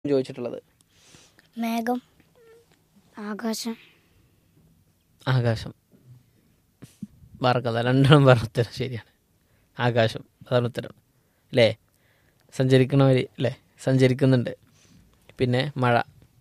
ചോദിച്ചിട്ടുള്ളത് മേഘം ആകാശം ആകാശം വാർക്കഥ രണ്ടെണ്ണം പറഞ്ഞ ഉത്തരം ശരിയാണ് ആകാശം അതാണ് ഉത്തരം അല്ലേ സഞ്ചരിക്കണവർ അല്ലേ സഞ്ചരിക്കുന്നുണ്ട് പിന്നെ മഴ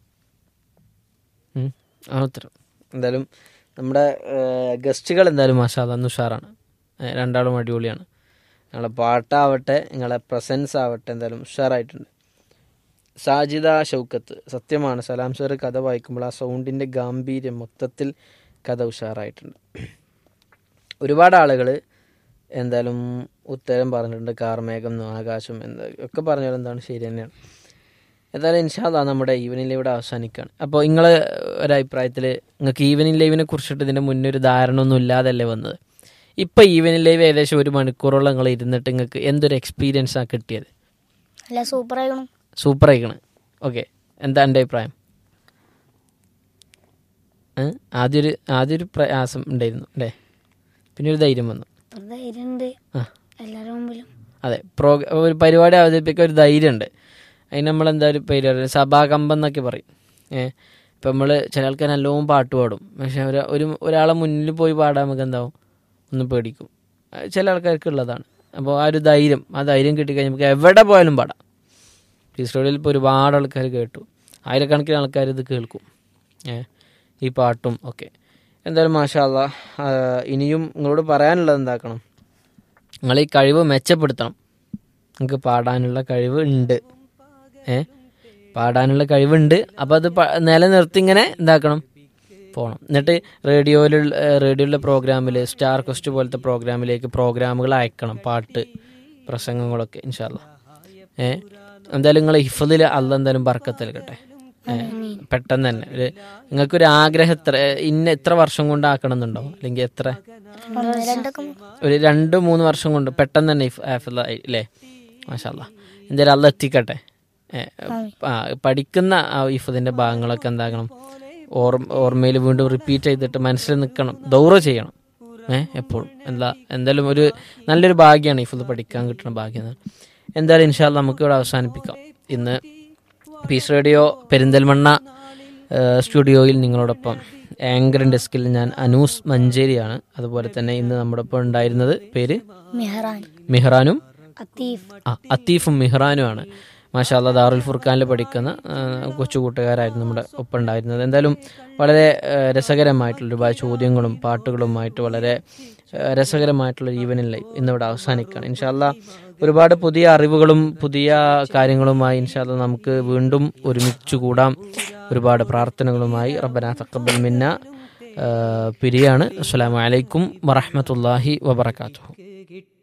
ഉം, ആണ് ഉത്തരം എന്തായാലും നമ്മുടെ ഗസ്റ്റുകൾ എന്തായാലും മാഷാദ അന്ന് ഉഷാറാണ് ഏ, രണ്ടാളും അടിപൊളിയാണ് നിങ്ങളെ പാട്ടാവട്ടെ നിങ്ങളെ പ്രസൻസ് ആവട്ടെ എന്തായാലും ഉഷാറായിട്ടുണ്ട് സാജിദ ഷൗക്കത്ത് സത്യമാണ് സലാം സാറ് കഥ വായിക്കുമ്പോൾ ആ സൗണ്ടിൻ്റെ ഗാംഭീര്യം മൊത്തത്തിൽ കഥ ഉഷാറായിട്ടുണ്ട് ഒരുപാട് ആളുകൾ എന്തായാലും ഉത്തരം പറഞ്ഞിട്ടുണ്ട് കാർമേഘം ആകാശം എന്താ ഒക്കെ പറഞ്ഞാൽ എന്താണ് ശരി തന്നെയാണ് എന്തായാലും ഇൻഷാല്ല നമ്മുടെ ഈവനിങ് ലൈവ് ഇവിടെ അവസാനിക്കുകയാണ് അപ്പോൾ നിങ്ങൾ ഒരഭിപ്രായത്തിൽ നിങ്ങൾക്ക് ഈവനിങ് ലൈവിനെ കുറിച്ചിട്ട് ഇതിൻ്റെ മുന്നേ ഒരു ധാരണ ഒന്നും ഇല്ലാതല്ലേ വന്നത് ഇപ്പോൾ ഈവനിങ് ലൈവ് ഏകദേശം ഒരു മണിക്കൂറോളം നിങ്ങൾ ഇരുന്നിട്ട് നിങ്ങൾക്ക് എന്തൊരു എക്സ്പീരിയൻസാണ് കിട്ടിയത് അല്ല സൂപ്പർ ആയിക്കണം സൂപ്പർ ആയിക്കണ് ഓക്കെ എന്താ എൻ്റെ അഭിപ്രായം ഏ? ആദ്യം ഒരു ആദ്യം ഒരു പ്രയാസം ഉണ്ടായിരുന്നു അല്ലേ പിന്നെ ഒരു ധൈര്യം വന്നു ഇപ്പൊ ധൈര്യമുണ്ട് ആ എല്ലാവരുടെ മുമ്പിലും അതെ പ്രോ ഒരു പരിപാടി അവതരിപ്പിക്കാൻ ഒരു ധൈര്യമുണ്ട് അതിന് നമ്മൾ എന്തായാലും പരിപാടി സഭാകമ്പം എന്നൊക്കെ പറയും ഏഹ് ഇപ്പം നമ്മൾ ചില ആൾക്കാർ നല്ലോണം പാട്ട് പാടും പക്ഷെ ഒരു ഒരു ഒരാളെ മുന്നിൽ പോയി പാടാൻ നമുക്ക് എന്താവും ഒന്ന് പേടിക്കും അത് ചില ആൾക്കാർക്ക് ഉള്ളതാണ് അപ്പോൾ ആ ഒരു ധൈര്യം ആ ധൈര്യം കിട്ടിക്കഴിഞ്ഞാൽ നമുക്ക് എവിടെ പോയാലും പാടാം ഈ സ്റ്റോഡിയിൽ ഇപ്പോൾ ഒരുപാട് ആൾക്കാർ കേട്ടു ആയിരക്കണക്കിന് ആൾക്കാർ ഇത് കേൾക്കും ഏ ഈ പാട്ടും ഒക്കെ എന്തായാലും മാഷാല്ല ഇനിയും നിങ്ങളോട് പറയാനുള്ളത് എന്താക്കണം നിങ്ങൾ ഈ കഴിവ് മെച്ചപ്പെടുത്തണം നിങ്ങൾക്ക് പാടാനുള്ള കഴിവ് ഉണ്ട് ഏ പാടാനുള്ള കഴിവുണ്ട് അപ്പോൾ അത് പ- നിലനിർത്തി ഇങ്ങനെ എന്താക്കണം പോകണം എന്നിട്ട് റേഡിയോയിലുള്ള റേഡിയോയിലെ പ്രോഗ്രാമിൽ സ്റ്റാർ ക്വസ്റ്റ് പോലത്തെ പ്രോഗ്രാമിലേക്ക് പ്രോഗ്രാമുകൾ അയക്കണം പാട്ട് പ്രസംഗങ്ങളൊക്കെ ഇൻഷാല്ല ഏ എന്തായാലും നിങ്ങൾ ഹിഫദിൽ അല്ല എന്തായാലും ബർക്കത്ത് നൽകട്ടെ ഏ, പെട്ടെന്ന് തന്നെ ഒരു നിങ്ങൾക്കൊരു ആഗ്രഹം എത്ര ഇന്ന എത്ര വർഷം കൊണ്ട് ആക്കണം എന്നുണ്ടോ അല്ലെങ്കിൽ എത്ര ഒന്ന് രണ്ടൊക്കെ ഒരു രണ്ട് മൂന്ന് വർഷം കൊണ്ട് പെട്ടെന്ന് തന്നെ ഇഫ്- ഹാഫിള് ആയി അല്ലേ മാഷാല്ല എന്തായാലും അല്ല എത്തിക്കട്ടെ ഏ, ആ, പഠിക്കുന്ന ആ ഇഫതിൻ്റെ ഭാഗങ്ങളൊക്കെ എന്താക്കണം ഓർമ്മ ഓർമ്മയിൽ വീണ്ടും റിപ്പീറ്റ് ചെയ്തിട്ട് മനസ്സിൽ നിൽക്കണം ദൗറ ചെയ്യണം ഏഹ് എപ്പോഴും എന്താ എന്തായാലും ഒരു നല്ലൊരു ഭാഗ്യമാണ് ഇഫത് പഠിക്കാൻ കിട്ടുന്ന ഭാഗ്യം എന്ന്. എന്തായാലും ഇൻഷാല്ല നമുക്ക് ഇവിടെ അവസാനിപ്പിക്കാം ഇന്ന് പീസ് റേഡിയോ പെരിന്തൽമണ്ണ ഏഹ്, സ്റ്റുഡിയോയിൽ നിങ്ങളോടൊപ്പം ആങ്കർ ഡെസ്കിൽ ഞാൻ അനൂസ് മഞ്ചേരിയാണ് അതുപോലെ തന്നെ ഇന്ന് നമ്മുടെ ഒപ്പം ഉണ്ടായിരുന്നത് പേര് മെഹ്റാൻ മിഹ്റാനും അത്തീഫ് ആ അത്തീഫും മിഹ്റാനുമാണ് മാഷാല്ല ദാറുൽ ഫുർഖാനിൽ പഠിക്കുന്ന ആ, കൊച്ചു കൂട്ടുകാരായിരുന്നു നമ്മുടെ ഒപ്പം ഉണ്ടായിരുന്നത് എന്തായാലും വളരെ ആ, രസകരമായിട്ടുള്ള ഒരുപാട് ചോദ്യങ്ങളും പാട്ടുകളുമായിട്ട് വളരെ ആ, രസകരമായിട്ടുള്ള ഈവനിങ് ലൈഫ് ഇന്നിവിടെ അവസാനിക്കുകയാണ് ഇൻഷാല്ല ഒരുപാട് പുതിയ അറിവുകളും പുതിയ കാര്യങ്ങളുമായി ഇൻഷാല്ല നമുക്ക് വീണ്ടും ഒരുമിച്ച് കൂടാം ഒരുപാട് പ്രാർത്ഥനകളുമായി റബ്ബന തക്കബൽ മിന്ന ആ, പിരിയാണ് അസ്സലാമു അലൈക്കും വറഹ്മത്തുള്ളാഹി വബറകാതുഹു